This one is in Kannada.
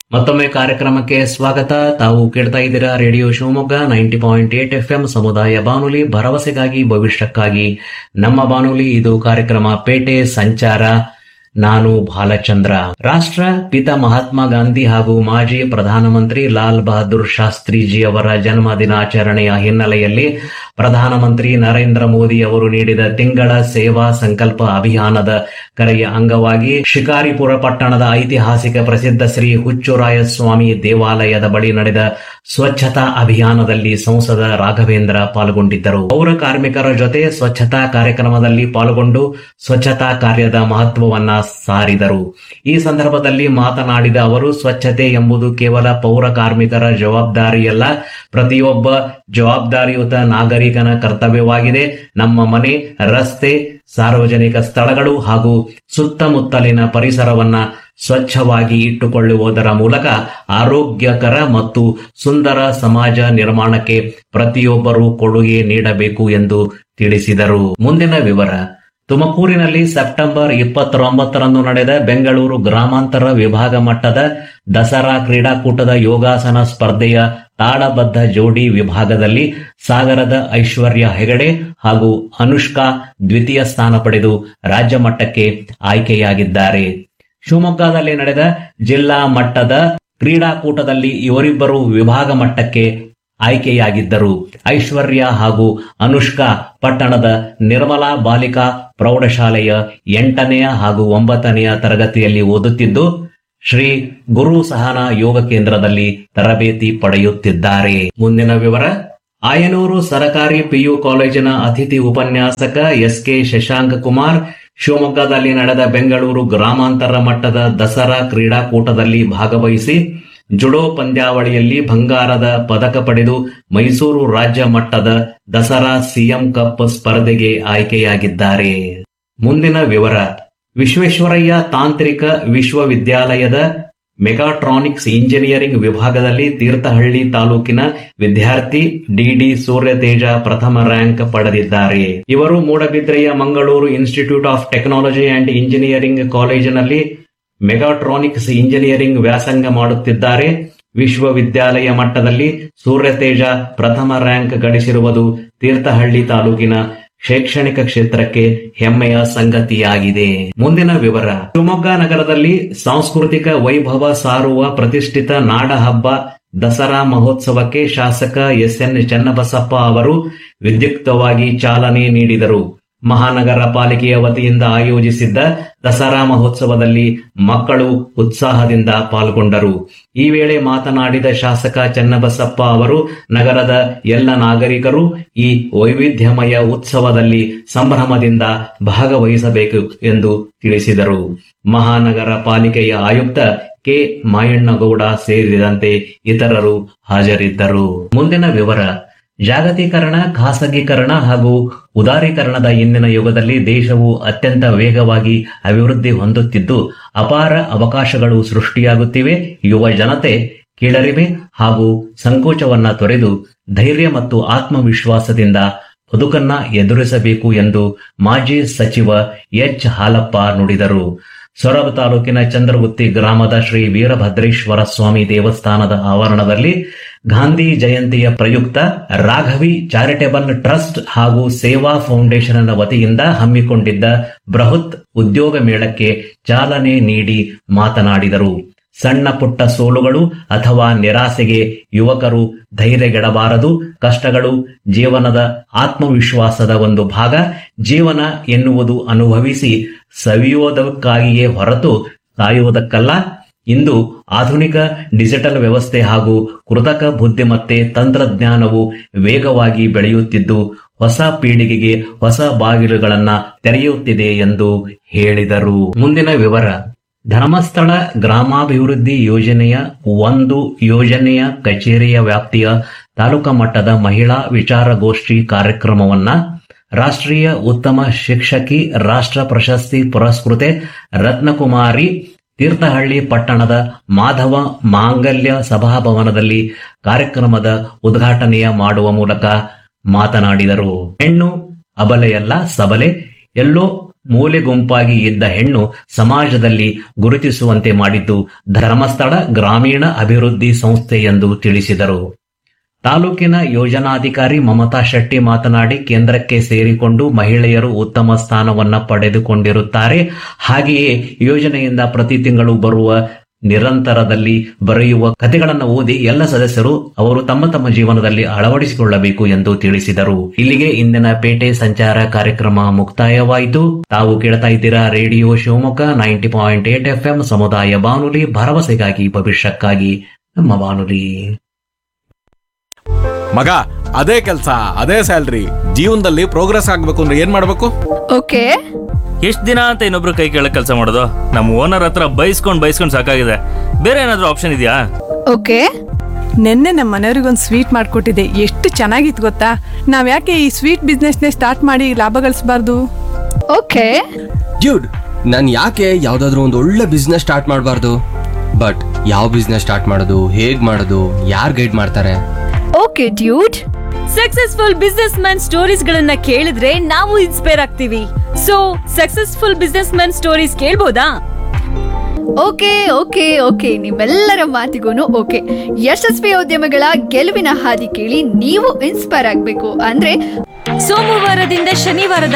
ಮತ್ತೊಮ್ಮೆ ಕಾರ್ಯಕ್ರಮಕ್ಕೆ ಸ್ವಾಗತ ತಾವು ಕೇಳ್ತಾ ಇದ್ದೀರಾ radio Shivamogga ninety point eight F M ಸಮುದಾಯ ಬಾನುಲಿ ಭರವಸೆಗಾಗಿ ಭವಿಷ್ಯಕ್ಕಾಗಿ ನಮ್ಮ ಬಾನುಲಿ ಇದು ಕಾರ್ಯಕ್ರಮ ಪೇಟೆ ಸಂಚಾರ ನಾನು ಬಾಲಚಂದ್ರ ರಾಷ್ಟ್ರ ಪಿತ ಮಹಾತ್ಮ ಗಾಂಧಿ ಹಾಗೂ ಮಾಜಿ ಪ್ರಧಾನಮಂತ್ರಿ ಲಾಲ್ ಬಹದ್ದೂರ್ ಶಾಸ್ತ್ರೀಜಿ ಅವರ ಜನ್ಮ ದಿನಾಚರಣೆಯ ಹಿನ್ನೆಲೆಯಲ್ಲಿ ಪ್ರಧಾನಮಂತ್ರಿ ನರೇಂದ್ರ ಮೋದಿ ಅವರು ನೀಡಿದ ತಿಂಗಳ ಸೇವಾ ಸಂಕಲ್ಪ ಅಭಿಯಾನದ ಕರೆಯ ಅಂಗವಾಗಿ ಶಿಕಾರಿಪುರ ಪಟ್ಟಣದ ಐತಿಹಾಸಿಕ ಪ್ರಸಿದ್ಧ ಶ್ರೀ ಹುಚ್ಚುರಾಯ ಸ್ವಾಮಿ ದೇವಾಲಯದ ಬಳಿ ನಡೆದ ಸ್ವಚ್ಛತಾ ಅಭಿಯಾನದಲ್ಲಿ ಸಂಸದ ರಾಘವೇಂದ್ರ ಪಾಲ್ಗೊಂಡಿದ್ದರು ಪೌರ ಕಾರ್ಮಿಕರ ಜೊತೆ ಸ್ವಚ್ಛತಾ ಕಾರ್ಯಕ್ರಮದಲ್ಲಿ ಪಾಲ್ಗೊಂಡು ಸ್ವಚ್ಛತಾ ಕಾರ್ಯದ ಮಹತ್ವವನ್ನ ಸಾರಿದರು ಈ ಸಂದರ್ಭದಲ್ಲಿ ಮಾತನಾಡಿದ ಅವರು ಸ್ವಚ್ಛತೆ ಎಂಬುದು ಕೇವಲ ಪೌರ ಕಾರ್ಮಿಕರ ಜವಾಬ್ದಾರಿಯಲ್ಲ ಪ್ರತಿಯೊಬ್ಬ ಜವಾಬ್ದಾರಿಯುತ ನಾಗರಿಕನ ಕರ್ತವ್ಯವಾಗಿದೆ ನಮ್ಮ ಮನೆ ರಸ್ತೆ ಸಾರ್ವಜನಿಕ ಸ್ಥಳಗಳು ಹಾಗೂ ಸುತ್ತಮುತ್ತಲಿನ ಪರಿಸರವನ್ನ ಸ್ವಚ್ಛವಾಗಿ ಇಟ್ಟುಕೊಳ್ಳುವುದರ ಮೂಲಕ ಆರೋಗ್ಯಕರ ಮತ್ತು ಸುಂದರ ಸಮಾಜ ನಿರ್ಮಾಣಕ್ಕೆ ಪ್ರತಿಯೊಬ್ಬರೂ ಕೊಡುಗೆ ನೀಡಬೇಕು ಎಂದು ತಿಳಿಸಿದರು ಮುಂದಿನ ವಿವರ ತುಮಕೂರಿನಲ್ಲಿ ಸೆಪ್ಟೆಂಬರ್ ಇಪ್ಪತ್ತೊಂಬತ್ತರಂದು ನಡೆದ ಬೆಂಗಳೂರು ಗ್ರಾಮಾಂತರ ವಿಭಾಗ ಮಟ್ಟದ ದಸರಾ ಕ್ರೀಡಾಕೂಟದ ಯೋಗಾಸನ ಸ್ಪರ್ಧೆಯ ತಾಳಬದ್ಧ ಜೋಡಿ ವಿಭಾಗದಲ್ಲಿ ಸಾಗರದ ಐಶ್ವರ್ಯ ಹೆಗಡೆ ಹಾಗೂ ಅನುಷ್ಕಾ ದ್ವಿತೀಯ ಸ್ಥಾನ ಪಡೆದು ರಾಜ್ಯ ಮಟ್ಟಕ್ಕೆ ಆಯ್ಕೆಯಾಗಿದ್ದಾರೆ ಶಿವಮೊಗ್ಗದಲ್ಲಿ ನಡೆದ ಜಿಲ್ಲಾ ಮಟ್ಟದ ಕ್ರೀಡಾಕೂಟದಲ್ಲಿ ಇವರಿಬ್ಬರು ವಿಭಾಗ ಮಟ್ಟಕ್ಕೆ ಆಯ್ಕೆಯಾಗಿದ್ದರು ಐಶ್ವರ್ಯ ಹಾಗೂ ಅನುಷ್ಕಾ ಪಟ್ಟಣದ ನಿರ್ಮಲಾ ಬಾಲಿಕಾ ಪ್ರೌಢಶಾಲೆಯ ಎಂಟನೆಯ ಹಾಗೂ ಒಂಬತ್ತನೆಯ ತರಗತಿಯಲ್ಲಿ ಓದುತ್ತಿದ್ದು ಶ್ರೀ ಗುರು ಸಹನಾ ಯೋಗ ಕೇಂದ್ರದಲ್ಲಿ ತರಬೇತಿ ಪಡೆಯುತ್ತಿದ್ದಾರೆ ಮುಂದಿನ ವಿವರ ಆಯನೂರು ಸರಕಾರಿ ಪಿಯು ಕಾಲೇಜಿನ ಅತಿಥಿ ಉಪನ್ಯಾಸಕ ಎಸ್ ಕೆ ಶಶಾಂಕ್ ಕುಮಾರ್ ಶಿವಮೊಗ್ಗದಲ್ಲಿ ನಡೆದ ಬೆಂಗಳೂರು ಗ್ರಾಮಾಂತರ ಮಟ್ಟದ ದಸರಾ ಕ್ರೀಡಾಕೂಟದಲ್ಲಿ ಭಾಗವಹಿಸಿ ಜುಡೋ ಪಂದ್ಯಾವಳಿಯಲ್ಲಿ ಬಂಗಾರದ ಪದಕ ಪಡೆದು ಮೈಸೂರು ರಾಜ್ಯ ಮಟ್ಟದ ದಸರಾ ಸಿಎಂ ಕಪ್ ಸ್ಪರ್ಧೆಗೆ ಆಯ್ಕೆಯಾಗಿದ್ದಾರೆ ಮುಂದಿನ ವಿವರ ವಿಶ್ವೇಶ್ವರಯ್ಯ ತಾಂತ್ರಿಕ ವಿಶ್ವವಿದ್ಯಾಲಯದ ಮೆಗಾಟ್ರಾನಿಕ್ಸ್ ಇಂಜಿನಿಯರಿಂಗ್ ವಿಭಾಗದಲ್ಲಿ ತೀರ್ಥಹಳ್ಳಿ ತಾಲೂಕಿನ ವಿದ್ಯಾರ್ಥಿ ಡಿಡಿ ಸೂರ್ಯತೇಜ ಪ್ರಥಮ ರ್ಯಾಂಕ್ ಪಡೆದಿದ್ದಾರೆ ಇವರು ಮೂಡಬಿದ್ರೆಯ Mangaluru institute of technology and engineering ಕಾಲೇಜಿನಲ್ಲಿ ಮೆಗಾಟ್ರಾನಿಕ್ಸ್ ಇಂಜಿನಿಯರಿಂಗ್ ವ್ಯಾಸಂಗ ಮಾಡುತ್ತಿದ್ದಾರೆ ವಿಶ್ವವಿದ್ಯಾಲಯ ಮಟ್ಟದಲ್ಲಿ ಸೂರ್ಯತೇಜ ಪ್ರಥಮ ರ್ಯಾಂಕ್ ಗಳಿಸಿರುವುದು ತೀರ್ಥಹಳ್ಳಿ ತಾಲೂಕಿನ ಶೈಕ್ಷಣಿಕ ಕ್ಷೇತ್ರಕ್ಕೆ ಹೆಮ್ಮೆಯ ಸಂಗತಿಯಾಗಿದೆ ಮುಂದಿನ ವಿವರ ಶಿವಮೊಗ್ಗ ನಗರದಲ್ಲಿ ಸಾಂಸ್ಕೃತಿಕ ವೈಭವ ಸಾರುವ ಪ್ರತಿಷ್ಠಿತ ನಾಡ ಹಬ್ಬ ದಸರಾ ಮಹೋತ್ಸವಕ್ಕೆ ಶಾಸಕ ಎಸ್ ಎನ್ ಚನ್ನಬಸಪ್ಪ ಅವರು ವಿದ್ಯುಕ್ತವಾಗಿ ಚಾಲನೆ ನೀಡಿದರು ಮಹಾನಗರ ಪಾಲಿಕೆಯ ವತಿಯಿಂದ ಆಯೋಜಿಸಿದ್ದ ದಸರಾ ಮಹೋತ್ಸವದಲ್ಲಿ ಮಕ್ಕಳು ಉತ್ಸಾಹದಿಂದ ಪಾಲ್ಗೊಂಡರು ಈ ವೇಳೆ ಮಾತನಾಡಿದ ಶಾಸಕ ಚನ್ನಬಸಪ್ಪ ಅವರು ನಗರದ ಎಲ್ಲ ನಾಗರಿಕರು ಈ ವೈವಿಧ್ಯಮಯ ಉತ್ಸವದಲ್ಲಿ ಸಂಭ್ರಮದಿಂದ ಭಾಗವಹಿಸಬೇಕು ಎಂದು ತಿಳಿಸಿದರು ಮಹಾನಗರ ಪಾಲಿಕೆಯ ಆಯುಕ್ತ ಕೆ ಮಾಯಣ್ಣಗೌಡ ಸೇರಿದಂತೆ ಇತರರು ಹಾಜರಿದ್ದರು ಮುಂದಿನ ವಿವರ ಜಾಗತೀಕರಣ ಖಾಸಗೀಕರಣ ಹಾಗೂ ಉದಾರೀಕರಣದ ಇಂದಿನ ಯುಗದಲ್ಲಿ ದೇಶವು ಅತ್ಯಂತ ವೇಗವಾಗಿ ಅಭಿವೃದ್ಧಿ ಹೊಂದುತ್ತಿದ್ದು ಅಪಾರ ಅವಕಾಶಗಳು ಸೃಷ್ಟಿಯಾಗುತ್ತಿವೆ ಯುವ ಜನತೆ ಕೀಳರಿಮೆ ಹಾಗೂ ಸಂಕೋಚವನ್ನ ತೊರೆದು ಧೈರ್ಯ ಮತ್ತು ಆತ್ಮವಿಶ್ವಾಸದಿಂದ ಬದುಕನ್ನ ಎದುರಿಸಬೇಕು ಎಂದು ಮಾಜಿ ಸಚಿವ ಎಚ್ ಹಾಲಪ್ಪ ನುಡಿದರು ಸೊರಬ ತಾಲೂಕಿನ ಚಂದ್ರಗುತ್ತಿ ಗ್ರಾಮದ ಶ್ರೀ ವೀರಭದ್ರೇಶ್ವರ ಸ್ವಾಮಿ ದೇವಸ್ಥಾನದ ಆವರಣದಲ್ಲಿ ಗಾಂಧಿ ಜಯಂತಿಯ ಪ್ರಯುಕ್ತ ರಾಘವಿ ಚಾರಿಟೇಬಲ್ ಟ್ರಸ್ಟ್ ಹಾಗೂ ಸೇವಾ ಫೌಂಡೇಶನ್ ವತಿಯಿಂದ ಹಮ್ಮಿಕೊಂಡಿದ್ದ ಬೃಹತ್ ಉದ್ಯೋಗ ಮೇಳಕ್ಕೆ ಚಾಲನೆ ನೀಡಿ ಮಾತನಾಡಿದರು ಸಣ್ಣ ಪುಟ್ಟ ಸೋಲುಗಳು ಅಥವಾ ನಿರಾಸೆಗೆ ಯುವಕರು ಧೈರ್ಯಗೆಡಬಾರದು ಕಷ್ಟಗಳು ಜೀವನದ ಆತ್ಮವಿಶ್ವಾಸದ ಒಂದು ಭಾಗ ಜೀವನ ಎನ್ನುವುದು ಅನುಭವಿಸಿ ಸವಿಯೋದಕ್ಕಾಗಿಯೇ ಹೊರತು ಕಾಯುವುದಕ್ಕಲ್ಲ ಇಂದು ಆಧುನಿಕ ಡಿಜಿಟಲ್ ವ್ಯವಸ್ಥೆ ಹಾಗೂ ಕೃತಕ ಬುದ್ಧಿಮತ್ತೆ ತಂತ್ರಜ್ಞಾನವು ವೇಗವಾಗಿ ಬೆಳೆಯುತ್ತಿದ್ದು ಹೊಸ ಪೀಳಿಗೆಗೆ ಹೊಸ ಬಾಗಿಲುಗಳನ್ನ ತೆರೆಯುತ್ತಿದೆ ಎಂದು ಹೇಳಿದರು ಮುಂದಿನ ವಿವರ ಧರ್ಮಸ್ಥಳ ಗ್ರಾಮಾಭಿವೃದ್ಧಿ ಯೋಜನೆಯ ಒಂದು ಯೋಜನೆಯ ಕಚೇರಿಯ ವ್ಯಾಪ್ತಿಯ ತಾಲೂಕಾ ಮಟ್ಟದ ಮಹಿಳಾ ವಿಚಾರಗೋಷ್ಠಿ ಕಾರ್ಯಕ್ರಮವನ್ನ ರಾಷ್ಟ್ರೀಯ ಉತ್ತಮ ಶಿಕ್ಷಕಿ ರಾಷ್ಟ್ರ ಪ್ರಶಸ್ತಿ ಪುರಸ್ಕೃತೆ ರತ್ನಕುಮಾರಿ ತೀರ್ಥಹಳ್ಳಿ ಪಟ್ಟಣದ ಮಾಧವ ಮಾಂಗಲ್ಯ ಸಭಾಭವನದಲ್ಲಿ ಕಾರ್ಯಕ್ರಮದ ಉದ್ಘಾಟನೆಯ ಮಾಡುವ ಮೂಲಕ ಮಾತನಾಡಿದರು ಹೆಣ್ಣು ಅಬಲೆಯಲ್ಲ ಸಬಲೆ ಎಲ್ಲೋ ಮೂಲೆ ಗುಂಪಾಗಿ ಇದ್ದ ಹೆಣ್ಣು ಸಮಾಜದಲ್ಲಿ ಗುರುತಿಸುವಂತೆ ಮಾಡಿದ್ದು ಧರ್ಮಸ್ಥಳ ಗ್ರಾಮೀಣ ಅಭಿವೃದ್ಧಿ ಸಂಸ್ಥೆ ಎಂದು ತಿಳಿಸಿದರು ತಾಲೂಕಿನ ಯೋಜನಾಧಿಕಾರಿ ಮಮತಾ ಶೆಟ್ಟಿ ಮಾತನಾಡಿ ಕೇಂದ್ರಕ್ಕೆ ಸೇರಿಕೊಂಡು ಮಹಿಳೆಯರು ಉತ್ತಮ ಸ್ಥಾನವನ್ನ ಪಡೆದುಕೊಂಡಿರುತ್ತಾರೆ ಹಾಗೆಯೇ ಯೋಜನೆಯಿಂದ ಪ್ರತಿ ತಿಂಗಳು ಬರುವ ನಿರಂತರದಲ್ಲಿ ಬರೆಯುವ ಕಥೆಗಳನ್ನು ಓದಿ ಎಲ್ಲ ಸದಸ್ಯರು ಅವರು ತಮ್ಮ ತಮ್ಮ ಜೀವನದಲ್ಲಿ ಅಳವಡಿಸಿಕೊಳ್ಳಬೇಕು ಎಂದು ತಿಳಿಸಿದರು ಇಲ್ಲಿಗೆ ಇಂದಿನ ಪೇಟೆ ಸಂಚಾರ ಕಾರ್ಯಕ್ರಮ ಮುಕ್ತಾಯವಾಯಿತು ತಾವು ಕೇಳ್ತಾ ಇದ್ದೀರಾ radio Shivamogga ninety point eight F ಸಮುದಾಯ ಬಾನುಲಿ ಭರವಸೆಗಾಗಿ ಭವಿಷ್ಯಕ್ಕಾಗಿ ನಮ್ಮ ಬಾನುಲಿ ಮಗ ಅದೇ ಕೆಲಸ ಅದೇ ಸ್ಯಾಲ್ರಿ ಜೀವನದಲ್ಲಿ ಪ್ರೋಗ್ರೆಸ್ ಆಗ್ಬೇಕು ಅಂದ್ರೆ ಏನ್ ಮಾಡ್ಬೇಕು ಓಕೆ ಎಷ್ಟ್ ದಿನ ಅಂತ ಇನ್ನೊಬ್ರು ಕೈ ಕೆಳಗ್ ಕೆಲಸ ಮಾಡೋದು ನಮ್ಮ ಓನರ್ ಹತ್ರ ಬೈಸ್ಕೊಂಡ್ ಬೈಸ್ಕೊಂಡ್ ಸಾಕಾಗಿದೆ ಬೇರೆ ಏನಾದ್ರೂ ಆಪ್ಷನ್ ಇದೆಯಾ ಓಕೆ ನಿನ್ನೆ ನಮ್ಮ ಮನೆಯವ್ರಿಗೊಂದು ಸ್ವೀಟ್ ಮಾಡಿಕೊಟ್ಟಿದ್ದೆ ಎಷ್ಟು ಚೆನ್ನಾಗಿತ್ತು ಗೊತ್ತಾ ನಾವು ಯಾಕೆ ಈ ಸ್ವೀಟ್ ಬಿಸ್ನೆಸ್ನೇ ಸ್ಟಾರ್ಟ್ ಮಾಡಿ ಲಾಭ ಗಳಿಸಬಾರ್ದು ಓಕೆ ಡ್ಯೂಡ್ ನಾನು ಯಾಕೆ ಯಾವುದಾದ್ರೂ ಒಂದು ಒಳ್ಳೆ ಬಿಸ್ನೆಸ್ ಸ್ಟಾರ್ಟ್ ಮಾಡಬಾರ್ದು ಬಟ್ ಯಾವ ಬಿಸ್ನೆಸ್ ಸ್ಟಾರ್ಟ್ ಮಾಡೋದು ಹೇಗ್ ಮಾಡೋದು ಯಾರು ಗೈಡ್ ಮಾಡ್ತಾರೆ okay dude successful businessman stories ಗಳನ್ನ ಕೇಳಿದ್ರೆ ನಾವು ಇನ್ಸ್ಪೈರ್ ಆಗ್ತೀವಿ so successful businessman stories ಕೇಳ್ಬೋದಾ ಓಕೆ ಓಕೆ ಓಕೆ ನಿಮ್ಮೆಲ್ಲರ ಮಾತಿಗೂ ಓಕೆ ಯಶಸ್ವಿ ಉದ್ಯಮಗಳ ಗೆಲುವಿನ ಹಾದಿ ಕೇಳಿ ನೀವು ಇನ್ಸ್ಪೈರ್ ಆಗಬೇಕು ಅಂದ್ರೆ ಸೋಮವಾರದಿಂದ ಶನಿವಾರದ